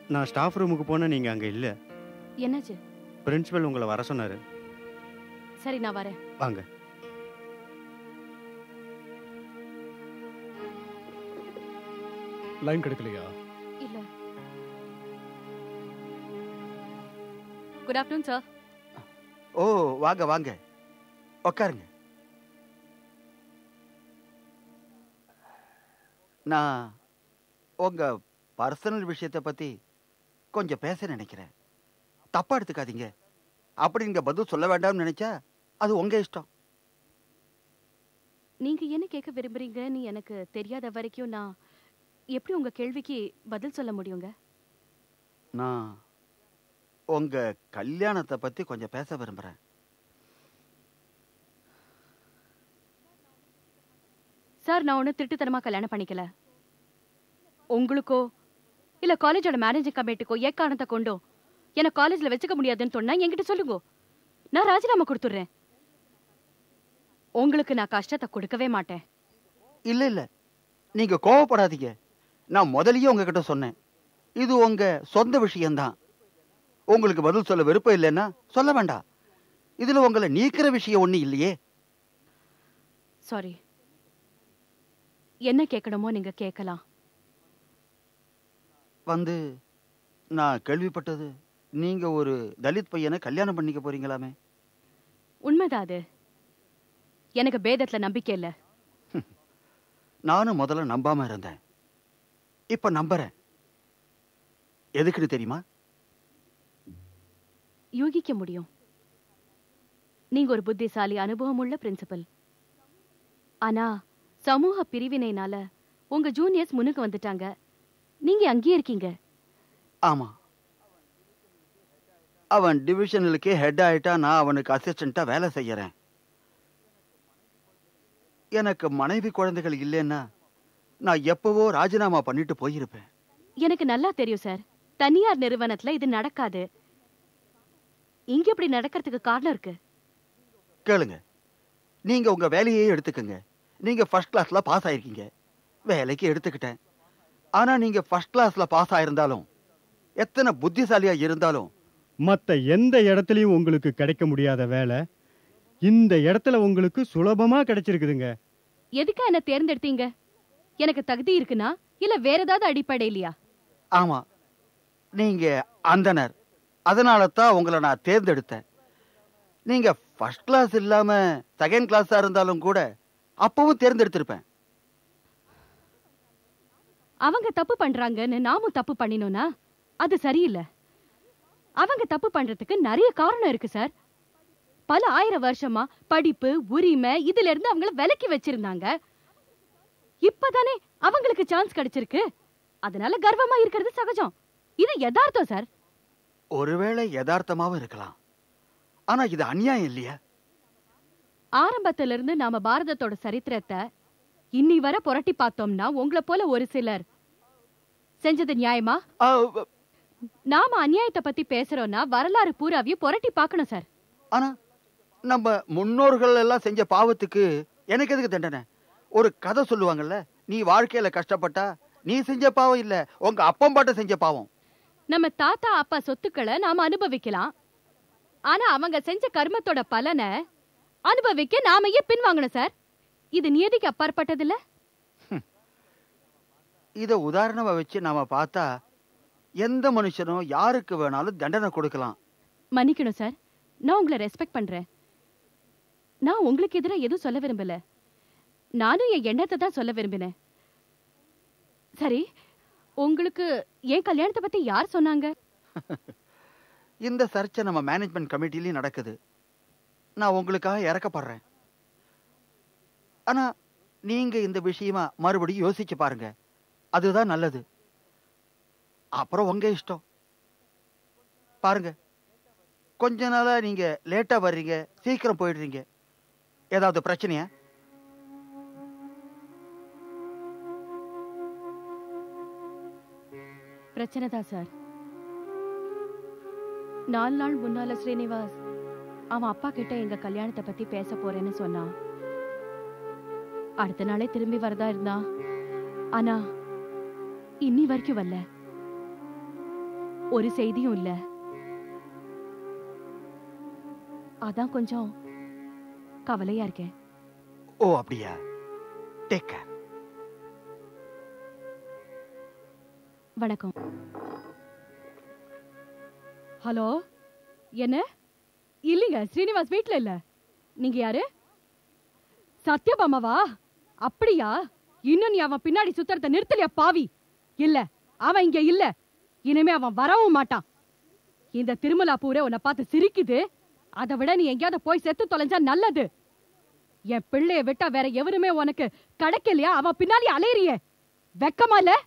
நான் ஸ்டாஃப் ரூமுக்கு போனேன் நீங்கள் அங்கே இல்லை என்னாச்சு பிரின்சிபல் உங்களை வர சொன்னார் சரி நான் வரேன் வாங்க லைன் கிடைக்கலையா இல்ல குட் ஆஃப்டர்நூன் சார் ஓ வாங்க வாங்க உக்காருங்க நான் உங்க பர்சனல் விஷயத்தை பத்தி கொஞ்சம் பேச நினைக்கிறேன் தப்பா எடுத்துக்காதீங்க அப்படி நீங்க பதில் சொல்ல வேண்டாம்னு நினைச்சா அது உங்க இஷ்டம் நீங்க என்ன கேட்க விரும்புறீங்கன்னு எனக்கு தெரியாத வரைக்கும் நான் எப்படி உங்க கேள்விக்கு பதில் சொல்ல முடியுங்க நான் உங்க கல்யாணத்தை பத்தி கொஞ்சம் பேச விரும்புறேன் சார் நான் ஒன்றும் திருட்டுத்தனமா கல்யாணம் பண்ணிக்கல உங்களுக்கோ இல்ல காலேஜோட மேனேஜிங் கமிட்டிக்கோ எக்காரணத்தை கொண்டோ என்ன காலேஜ்ல வச்சுக்க முடியாதுன்னு சொன்னா என்கிட்ட சொல்லுங்க நான் ராஜினாமா கொடுத்துடுறேன் உங்களுக்கு நான் கஷ்டத்தை கொடுக்கவே மாட்டேன் இல்ல இல்ல நீங்க கோவப்படாதீங்க நான் முதல்லயே உங்ககிட்ட சொன்னேன் இது உங்க சொந்த விஷயம்தான் உங்களுக்கு பதில் சொல்ல விருப்பம் இல்லைன்னா சொல்ல வேண்டாம் இதுல உங்களை நீக்கிற விஷயம் ஒண்ணு இல்லையே சாரி என்ன கேட்கணுமோ நீங்க கேட்கலாம் வந்து நான் கேள்விப்பட்டது நீங்க ஒரு தலித் பையனை கல்யாணம் பண்ணிக்க போறீங்களாமே உண்மைதான் அது எனக்கு பேதத்துல நம்பிக்கை இல்ல நானும் முதல்ல நம்பாம இருந்தேன் இப்ப நம்புறேன் எதுக்குன்னு தெரியுமா யூகிக்க முடியும் நீங்க ஒரு புத்திசாலி அனுபவமுள்ள பிரின்சிபல் ஆனா சமூக பிரிவினைனால உங்க ஜூனியர்ஸ் முன்னுக்கு வந்துட்டாங்க நீங்க அங்கேயே இருக்கீங்க ஆமா அவன் டிவிஷனலுக்கே ஹெட் ஆயிட்டா நான் அவனுக்கு அசிஸ்டண்டா வேலை செய்யறேன் எனக்கு மனைவி குழந்தைகள் இல்லைன்னா நான் எப்பவோ ராஜினாமா பண்ணிட்டு போயிருப்பேன் எனக்கு நல்லா தெரியும் சார் தனியார் நிறுவனத்துல இது நடக்காது இங்க இப்படி நடக்கிறதுக்கு காரணம் இருக்கு கேளுங்க நீங்க உங்க வேலையே எடுத்துக்கங்க நீங்க ஃபர்ஸ்ட் கிளாஸ்ல பாஸ் ஆயிருக்கீங்க வேலைக்கு எடுத்துக்கிட்டேன் ஆனா நீங்க ஃபர்ஸ்ட் கிளாஸ்ல பாஸ் ஆயிருந்தாலும் எத்தனை புத்திசாலியா இருந்தாலும் மற்ற எந்த இடத்துலையும் உங்களுக்கு கிடைக்க முடியாத வேலை இந்த இடத்துல உங்களுக்கு சுலபமாக கிடைச்சிருக்குதுங்க எதுக்கா என்ன தேர்ந்தெடுத்தீங்க எனக்கு தகுதி இருக்குன்னா இல்ல வேற ஏதாவது அடிப்படையிலையா ஆமா நீங்க அந்தனர் அதனால தான் உங்களை நான் தேர்ந்தெடுத்தேன் நீங்க ஃபர்ஸ்ட் கிளாஸ் இல்லாம செகண்ட் கிளாஸா இருந்தாலும் கூட அப்பவும் தேர்ந்தெடுத்திருப்பேன் அவங்க தப்பு பண்றாங்கன்னு நாமும் தப்பு பண்ணினோம்னா அது சரியில்லை அவங்க தப்பு பண்றதுக்கு நிறைய காரணம் இருக்கு சார் பல ஆயிரம் வருஷமா படிப்பு உரிமை இதுல இருந்து அவங்கள விலக்கி வச்சிருந்தாங்க இப்பதானே அவங்களுக்கு சான்ஸ் கிடைச்சிருக்கு அதனால கர்வமா இருக்கிறது சகஜம் இது யதார்த்தம் சார் ஒருவேளை யதார்த்தமாவும் இருக்கலாம் ஆனா இது அநியாயம் இல்லையா ஆரம்பத்துல இருந்து நாம பாரதத்தோட சரித்திரத்தை இன்னி வர புரட்டி பார்த்தோம்னா உங்களை போல ஒரு சிலர் செஞ்சது நியாயமா ஆ, நாம அநியாயத்தை பத்தி பேசுறோம்னா வரலாறு பூராவையும் புரட்டி பார்க்கணும் சார் ஆனா நம்ம முன்னோர்கள் எல்லாம் செஞ்ச பாவத்துக்கு எனக்கு எதுக்கு தண்டனை ஒரு கதை சொல்லுவாங்கல்ல நீ வாழ்க்கையில கஷ்டப்பட்டா நீ செஞ்ச பாவம் இல்ல உங்க அப்பம் பாட்ட செஞ்ச பாவம் நம்ம தாத்தா அப்பா சொத்துக்களை நாம அனுபவிக்கலாம் ஆனா அவங்க செஞ்ச கர்மத்தோட பலனை அனுபவிக்க நாம ஏன் பின்வாங்கணும் சார் இது நியதிக்கு அப்பாற்பட்டது இல்ல இத உதாரணமா வச்சு நாம பார்த்தா எந்த மனுஷனும் யாருக்கு வேணாலும் தண்டனை கொடுக்கலாம் மன்னிக்கணும் சார் நான் உங்களை ரெஸ்பெக்ட் பண்றேன் நான் உங்களுக்கு எதிராக எதுவும் சொல்ல விரும்பல நானும் என் எண்ணத்தை தான் சொல்ல விரும்பினேன் சரி உங்களுக்கு என் கல்யாணத்தை பத்தி யார் சொன்னாங்க இந்த சர்ச்சை நம்ம மேனேஜ்மெண்ட் கமிட்டிலையும் நடக்குது நான் உங்களுக்காக இறக்கப்படுறேன் ஆனா நீங்க இந்த விஷயமா மறுபடியும் யோசிச்சு பாருங்க அதுதான் நல்லது அப்புறம் உங்க இஷ்டம் பாருங்க கொஞ்ச நாளா நீங்க லேட்டா வர்றீங்க சீக்கிரம் போயிடுறீங்க ஏதாவது பிரச்சனையா பிரச்சனை தான் சார் நாலு நாள் முன்னால ஸ்ரீனிவாஸ் அவன் அப்பா கிட்ட எங்க கல்யாணத்தை பத்தி பேச போறேன்னு சொன்னான் அடுத்த நாளே திரும்பி வரதா இருந்தான் ஆனா இன்னி வரைக்கும் வரல ஒரு செய்தியும் இல்ல அதான் கொஞ்சம் கவலையா இருக்கேன் ஓ அப்படியா டேக் கேர் வணக்கம் ஹலோ என்ன இல்லைங்க ஸ்ரீனிவாஸ் வீட்ல இல்ல நீங்க யாரு சத்யபாமாவா அப்படியா இன்னும் நீ அவன் பின்னாடி சுத்துறத நிறுத்தலையா பாவி இல்ல அவன் இங்க இல்ல இனிமே அவன் வரவும் மாட்டான் இந்த திருமலா பூரே உன்னை பார்த்து சிரிக்குது அதை விட நீ எங்கேயாவது போய் செத்து தொலைஞ்சா நல்லது என் பிள்ளைய விட்டா வேற எவருமே உனக்கு கிடைக்கலையா அவன் பின்னாடி அலையறியே வெக்கமா இல்ல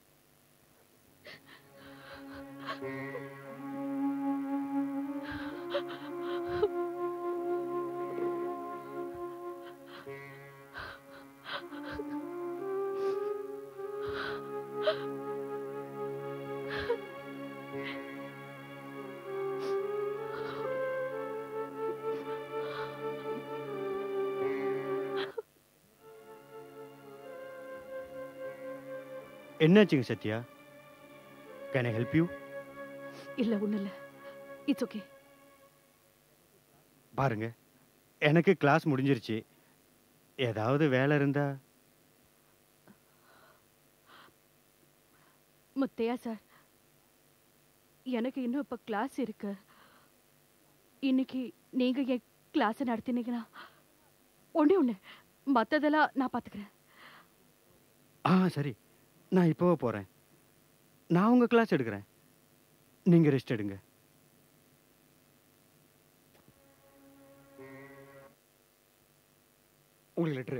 என்னாச்சுங்க Sathya can I help you இல்ல ஒண்ணு இல்ல இட்ஸ் ஓகே பாருங்க எனக்கு கிளாஸ் முடிஞ்சிருச்சு ஏதாவது வேலை இருந்தா முத்தையா சார் எனக்கு இன்னும் இப்ப கிளாஸ் இருக்கு இன்னைக்கு நீங்க என் கிளாஸ் நடத்தினீங்கன்னா ஒண்ணே ஒண்ணு மத்ததெல்லாம் நான் பாத்துக்கிறேன் ஆ சரி நான் இப்போவே போறேன் நான் உங்க கிளாஸ் எடுக்கிறேன் நீங்க ரெஸ்ட் எடுங்க உங்களுக்கு லெட்ரு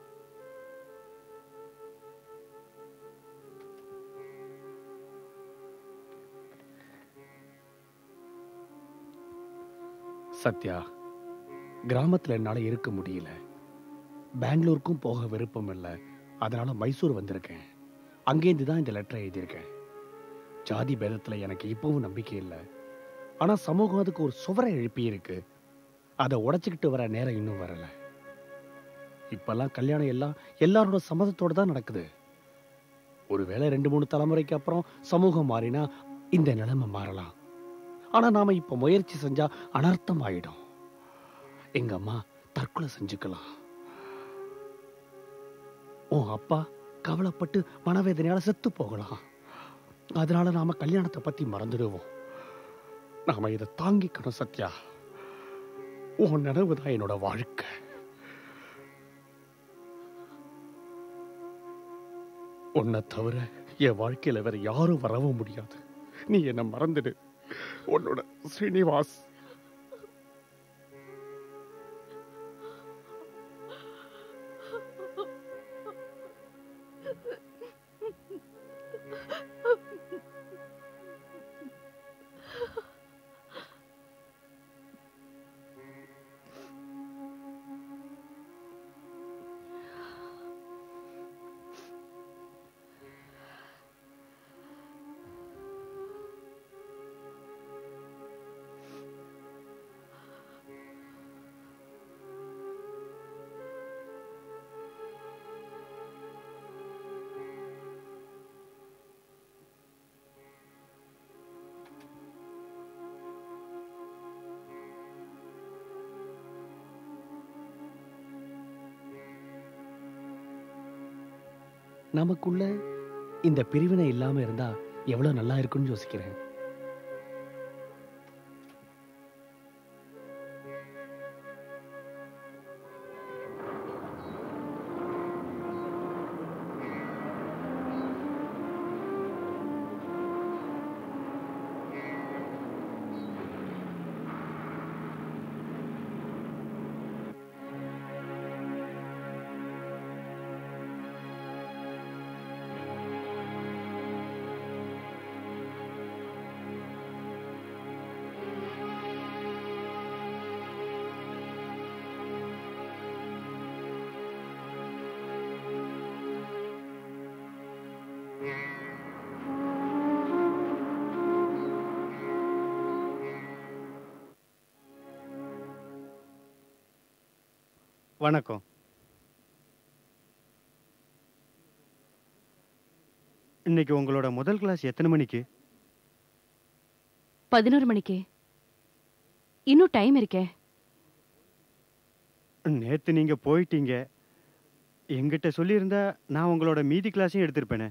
சத்யா கிராமத்துல என்னால இருக்க முடியல பெங்களூருக்கும் போக விருப்பம் இல்லை அதனால மைசூர் வந்திருக்கேன் அங்கேருந்து தான் இந்த லெட்டரை எழுதியிருக்கேன் ஜாதி பேதத்துல எனக்கு இப்பவும் நம்பிக்கை இல்லை ஆனா சமூகம் அதுக்கு ஒரு சுவரை எழுப்பி இருக்கு அதை உடைச்சுக்கிட்டு வர நேரம் இன்னும் வரல இப்பெல்லாம் கல்யாணம் எல்லாம் எல்லாரோட சம்மதத்தோட தான் நடக்குது ஒருவேளை ரெண்டு மூணு தலைமுறைக்கு அப்புறம் சமூகம் மாறினா இந்த நிலைமை மாறலாம் ஆனா நாம இப்ப முயற்சி செஞ்சா அனர்த்தம் ஆயிடும் எங்க அம்மா தற்கொலை செஞ்சுக்கலாம் உன் அப்பா கவலைப்பட்டு மனவேதனையால செத்து போகலாம் அதனால நாம கல்யாணத்தை பத்தி மறந்துடுவோம் நாம இதை தாங்கிக்கணும் சத்யா உன் நினைவு தான் என்னோட வாழ்க்கை உன்னை தவிர என் வாழ்க்கையில வேற யாரும் வரவும் முடியாது நீ என்ன மறந்துடு உன்னோட ஸ்ரீனிவாஸ் நமக்குள்ள இந்த பிரிவினை இல்லாம இருந்தா எவ்வளவு நல்லா இருக்கும்னு யோசிக்கிறேன் வணக்கம் இன்னைக்கு உங்களோட முதல் கிளாஸ் எத்தனை மணிக்கு பதினோரு மணிக்கு இன்னும் டைம் இருக்கே நேத்து நீங்க போயிட்டீங்க என்கிட்ட சொல்லியிருந்தா நான் உங்களோட மீதி கிளாஸையும் எடுத்திருப்பேனே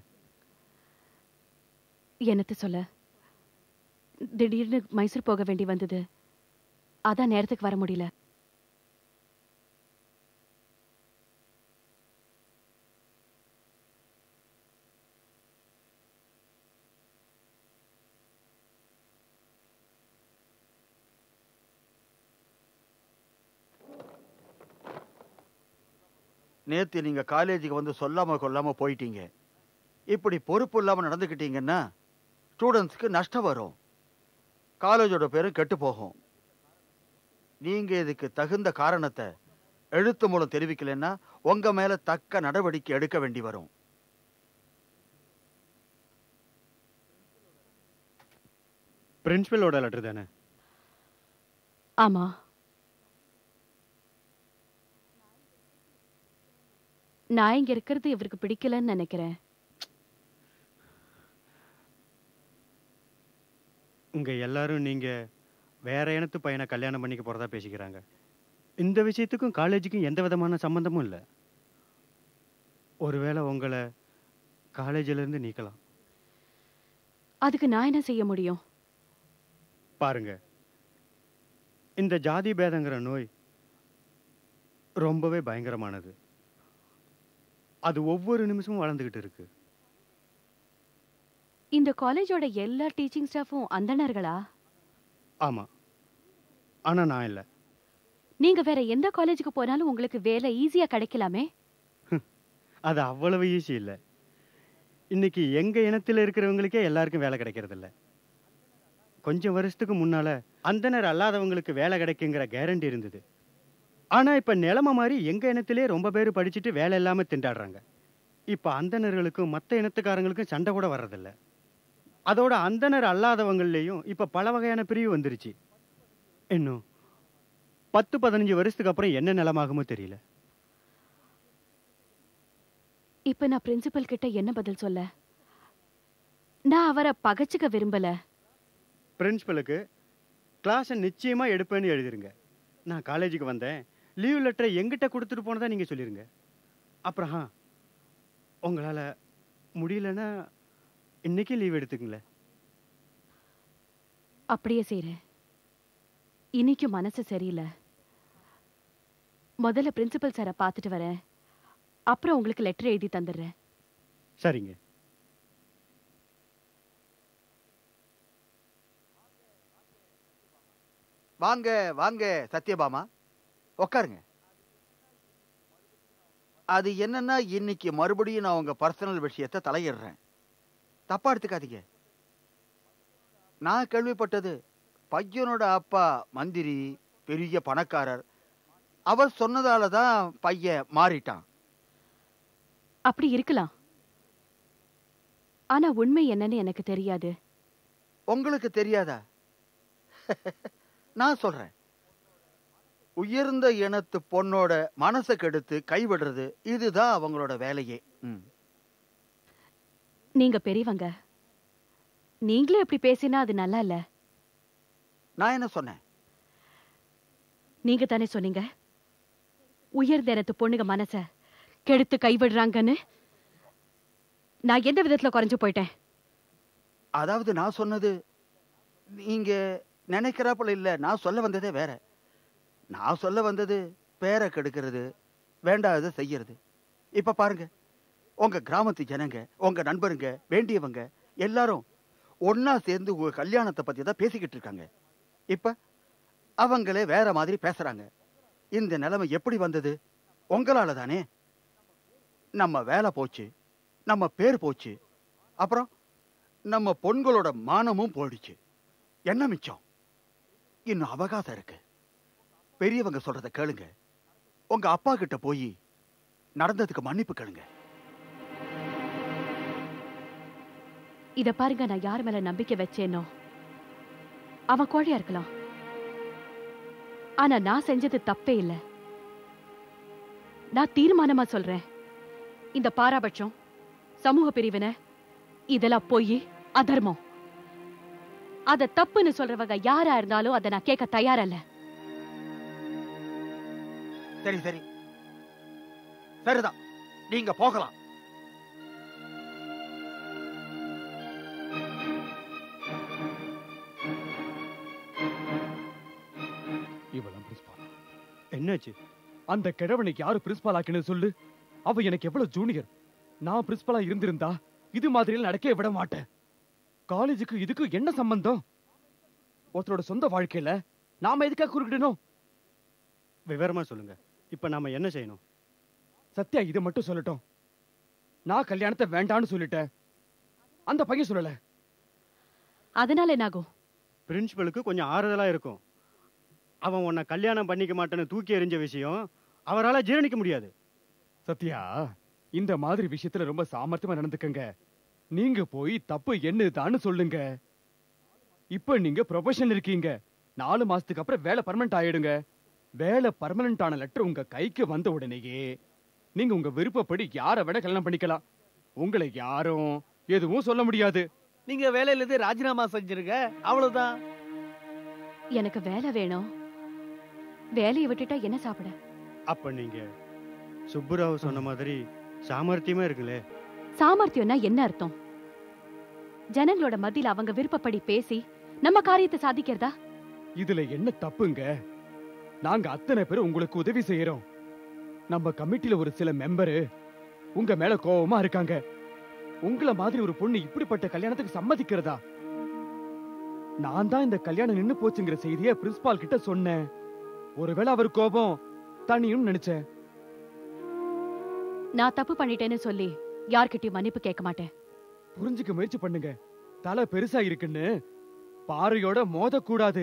என்னத்த சொல்ல திடீர்னு மைசூர் போக வேண்டி வந்தது அதான் நேரத்துக்கு வர முடியல நேத்து நீங்க காலேஜுக்கு வந்து சொல்லாம கொள்ளாம போயிட்டீங்க இப்படி பொறுப்பு இல்லாம நடந்துக்கிட்டீங்கன்னா ஸ்டூடெண்ட்ஸ்க்கு நஷ்டம் வரும் காலேஜோட பேரும் கெட்டு போகும் நீங்க இதுக்கு தகுந்த காரணத்தை எழுத்து மூலம் தெரிவிக்கலைன்னா உங்க மேல தக்க நடவடிக்கை எடுக்க வேண்டி வரும் பிரின்சிபலோட லெட்டர் தானே ஆமா நான் இங்க இருக்கிறது இவருக்கு பிடிக்கலன்னு நினைக்கிறேன் உங்க எல்லாரும் நீங்க வேற இனத்து பையனை கல்யாணம் பண்ணிக்க போறதா பேசிக்கிறாங்க இந்த விஷயத்துக்கும் காலேஜுக்கும் எந்த விதமான சம்பந்தமும் இல்லை ஒருவேளை உங்களை காலேஜில இருந்து நீக்கலாம் அதுக்கு நான் என்ன செய்ய முடியும் பாருங்க இந்த ஜாதி பேதங்கிற நோய் ரொம்பவே பயங்கரமானது அது ஒவ்வொரு நிமிஷமும் வளர்ந்துகிட்டு இருக்கு இந்த காலேஜோட எல்லா டீச்சிங் ஸ்டாஃபும் அந்தணர்களா ஆமா ஆனா நான் இல்லை நீங்க வேற எந்த காலேஜுக்கு போனாலும் உங்களுக்கு வேலை ஈஸியா கிடைக்கலாமே அது அவ்வளவு ஈஸி இல்லை இன்னைக்கு எங்க இனத்துல இருக்கிறவங்களுக்கே எல்லாருக்கும் வேலை கிடைக்கிறது இல்ல கொஞ்சம் வருஷத்துக்கு முன்னால அந்தனர் அல்லாதவங்களுக்கு வேலை கிடைக்குங்கிற கேரண்டி இருந்தது ஆனா இப்ப நிலைமை மாதிரி எங்க இனத்திலே ரொம்ப பேர் படிச்சுட்டு வேலை இல்லாம திண்டாடுறாங்க இப்ப அந்தணர்களுக்கும் மத்த இனத்துக்காரங்களுக்கும் சண்டை கூட வர்றதில்ல அதோட அந்தனர் அல்லாதவங்களையும் இப்ப பல வகையான பிரிவு வந்துருச்சு இன்னும் பத்து பதினஞ்சு வருஷத்துக்கு அப்புறம் என்ன நிலமாகுமோ தெரியல இப்ப நான் பிரின்சிபல் கிட்ட என்ன பதில் சொல்ல நான் அவரை பகச்சுக்க விரும்பல பிரின்சிபலுக்கு கிளாஸை நிச்சயமா எடுப்பேன்னு எழுதிருங்க நான் காலேஜுக்கு வந்தேன் லீவ் லெட்டரை எங்கிட்ட கொடுத்துட்டு போனதா நீங்க சொல்லிருங்க அப்புறம் ஆ, உங்களால முடியலன்னா இன்னைக்கு லீவ் எடுத்துக்கங்களேன் அப்படியே செய்றேன் இன்னைக்கு மனசு சரியில்லை முதல்ல பிரின்சிபல் சாரை பார்த்துட்டு வரேன் அப்புறம் உங்களுக்கு லெட்டர் எழுதி தந்துடுறேன் சரிங்க வாங்க வாங்க சத்யபாமா உட்காருங்க அது என்னன்னா இன்னைக்கு மறுபடியும் நான் உங்க பர்சனல் விஷயத்தை தலையிடுறேன் தப்பா எடுத்துக்காதீங்க நான் கேள்விப்பட்டது பையனோட அப்பா மந்திரி பெரிய பணக்காரர் அவர் சொன்னதால தான் பையன் மாறிட்டான் அப்படி இருக்கலாம் ஆனா உண்மை என்னன்னு எனக்கு தெரியாது உங்களுக்கு தெரியாதா நான் சொல்றேன் உயர்ந்த இனத்து பொண்ணோட மனசை கெடுத்து கைவிடுறது இதுதான் அவங்களோட வேலையே ம். நீங்க பெரியவங்க நீங்களே இப்படி பேசினா அது நல்லா இல்ல நான் என்ன சொன்னேன் நீங்க தானே சொன்னீங்க உயர்ந்த இனத்து பொண்ணுங்க மனச கெடுத்து கைவிடுறாங்கன்னு நான் எந்த விதத்துல குறைஞ்சு போயிட்டேன் அதாவது நான் சொன்னது நீங்க நினைக்கிறாப்புல இல்ல நான் சொல்ல வந்ததே வேற நான் சொல்ல வந்தது பேரை கெடுக்கிறது வேண்டாததை செய்யறது இப்ப பாருங்க உங்க கிராமத்து ஜனங்க உங்க நண்பருங்க வேண்டியவங்க எல்லாரும் ஒண்ணா சேர்ந்து உங்க கல்யாணத்தை பத்தி தான் பேசிக்கிட்டு இருக்காங்க இப்ப அவங்களே வேற மாதிரி பேசுறாங்க இந்த நிலைமை எப்படி வந்தது உங்களால தானே நம்ம வேலை போச்சு நம்ம பேர் போச்சு அப்புறம் நம்ம பொண்களோட மானமும் போயிடுச்சு என்ன மிச்சம் இன்னும் அவகாசம் இருக்கு பெரியவங்க சொல்றத கேளுங்க உங்க அப்பா கிட்ட போய் நடந்ததுக்கு மன்னிப்பு கேளுங்க இத பாருங்க நான் யார் மேல நம்பிக்கை வச்சேனோ அவன் கோழையா இருக்கலாம் ஆனா நான் செஞ்சது தப்பே இல்ல நான் தீர்மானமா சொல்றேன் இந்த பாராபட்சம் சமூக பிரிவினை இதெல்லாம் போய் அதர்மம் அத தப்புன்னு சொல்றவங்க யாரா இருந்தாலும் அதை நான் கேட்க தயாரல்ல சரி சரி சரிதான் நீங்க போகலாம் இவெல்லாம் பிரின்சிபால் என்னாச்சு அந்த கிழவனுக்கு யாரு பிரின்சிபால் ஆக்கினு சொல்லு அவ எனக்கு எவ்வளவு ஜூனியர் நான் பிரின்சிபாலா இருந்திருந்தா இது மாதிரியில் நடக்கவே விட மாட்டேன் காலேஜுக்கு இதுக்கு என்ன சம்பந்தம் ஒருத்தரோட சொந்த வாழ்க்கையில நாம எதுக்காக குறுக்கிடணும் விவரமா சொல்லுங்க இப்ப நாம என்ன செய்யணும் சத்யா இதை மட்டும் சொல்லட்டும் நான் கல்யாணத்தை வேண்டான்னு சொல்லிட்டேன் அந்த பையன் சொல்லல அதனால என்ன ஆகும் பிரின்சிபலுக்கு கொஞ்சம் ஆறுதலா இருக்கும் அவன் உன்னை கல்யாணம் பண்ணிக்க மாட்டேன்னு தூக்கி எறிஞ்ச விஷயம் அவரால ஜீரணிக்க முடியாது சத்யா இந்த மாதிரி விஷயத்துல ரொம்ப சாமர்த்தியமா நடந்துக்கங்க நீங்க போய் தப்பு என்னதான்னு சொல்லுங்க இப்ப நீங்க ப்ரொஃபஷன் இருக்கீங்க நாலு மாசத்துக்கு அப்புறம் வேலை பர்மனன்ட் ஆயிடுங்க வேலை பர்மனன்ட் ஆன லெட்டர் உங்க கைக்கு வந்த உடனேயே நீங்க உங்க விருப்பப்படி யாரை வேணா கல்யாணம் பண்ணிக்கலாம் உங்களை யாரும் எதுவும் சொல்ல முடியாது நீங்க வேலையில இருந்து ராஜினாமா செஞ்சிருங்க அவ்வளவுதான் எனக்கு வேலை வேணும் வேலையை விட்டுட்டா என்ன சாப்பிட அப்ப நீங்க சுப்புராவ் சொன்ன மாதிரி சாமர்த்தியமா இருக்குல்லே சாமர்த்தியம்னா என்ன அர்த்தம் ஜனங்களோட மத்தியில அவங்க விருப்பப்படி பேசி நம்ம காரியத்தை சாதிக்கிறதா இதுல என்ன தப்புங்க நாங்க அத்தனை பேர் உங்களுக்கு உதவி செய்யறோம் நம்ம கமிட்டில ஒரு சில மெம்பரு உங்க மேல கோவமா இருக்காங்க உங்கள மாதிரி ஒரு பொண்ணு இப்படிப்பட்ட கல்யாணத்துக்கு சம்மதிக்கிறதா நான் தான் இந்த கல்யாணம் நின்னு போச்சுங்கிற செய்திய பிரின்சிபால் கிட்ட சொன்னேன் ஒருவேளை அவர் கோபம் தனியும் நினைச்சேன் நான் தப்பு பண்ணிட்டேன்னு சொல்லி யார்கிட்டயும் மன்னிப்பு கேட்க மாட்டேன் புரிஞ்சுக்க முயற்சி பண்ணுங்க தலை பெருசா இருக்குன்னு பாறையோட மோதக்கூடாது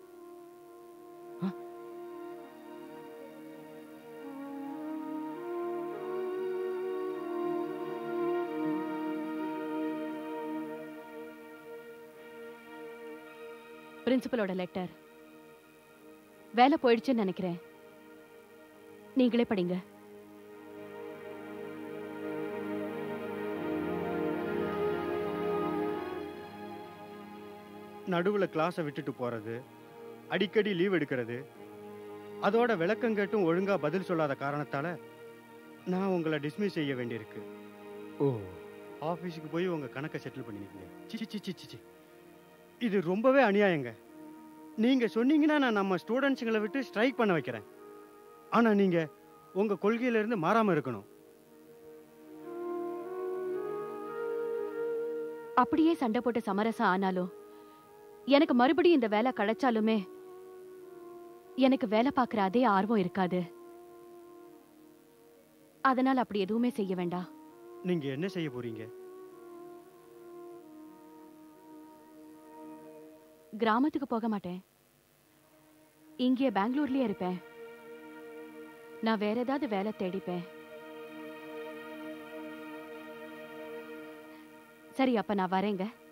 பிரின்சிபலோட லெட்டர் வேலை போயிடுச்சுன்னு நினைக்கிறேன் நீங்களே படிங்க நடுவுல கிளாஸை விட்டுட்டு போறது அடிக்கடி லீவ் எடுக்கிறது அதோட விளக்கம் கேட்டும் ஒழுங்கா பதில் சொல்லாத காரணத்தால நான் உங்களை டிஸ்மிஸ் செய்ய வேண்டியிருக்கு ஓ ஆபீஸுக்கு போய் உங்க கணக்கை செட்டில் பண்ணிருக்கீங்க சி சி சி சி சி இது ரொம்பவே அநியாயங்க நீங்க சொன்னீங்கன்னா நான் நம்ம ஸ்டூடெண்ட்ஸுங்களை விட்டு ஸ்ட்ரைக் பண்ண வைக்கிறேன் ஆனா நீங்க உங்க கொள்கையில இருந்து மாறாம இருக்கணும் அப்படியே சண்டை போட்டு சமரசம் ஆனாலும் எனக்கு மறுபடியும் இந்த வேலை கிடைச்சாலுமே எனக்கு வேலை பார்க்குற அதே ஆர்வம் இருக்காது அதனால அப்படி எதுவுமே செய்ய வேண்டாம் நீங்க என்ன செய்ய போறீங்க கிராமத்துக்கு போக மாட்டேன் இங்கே பெங்களூர்லயே இருப்பேன் நான் வேற ஏதாவது வேலை தேடிப்பேன் சரி அப்ப நான் வரேங்க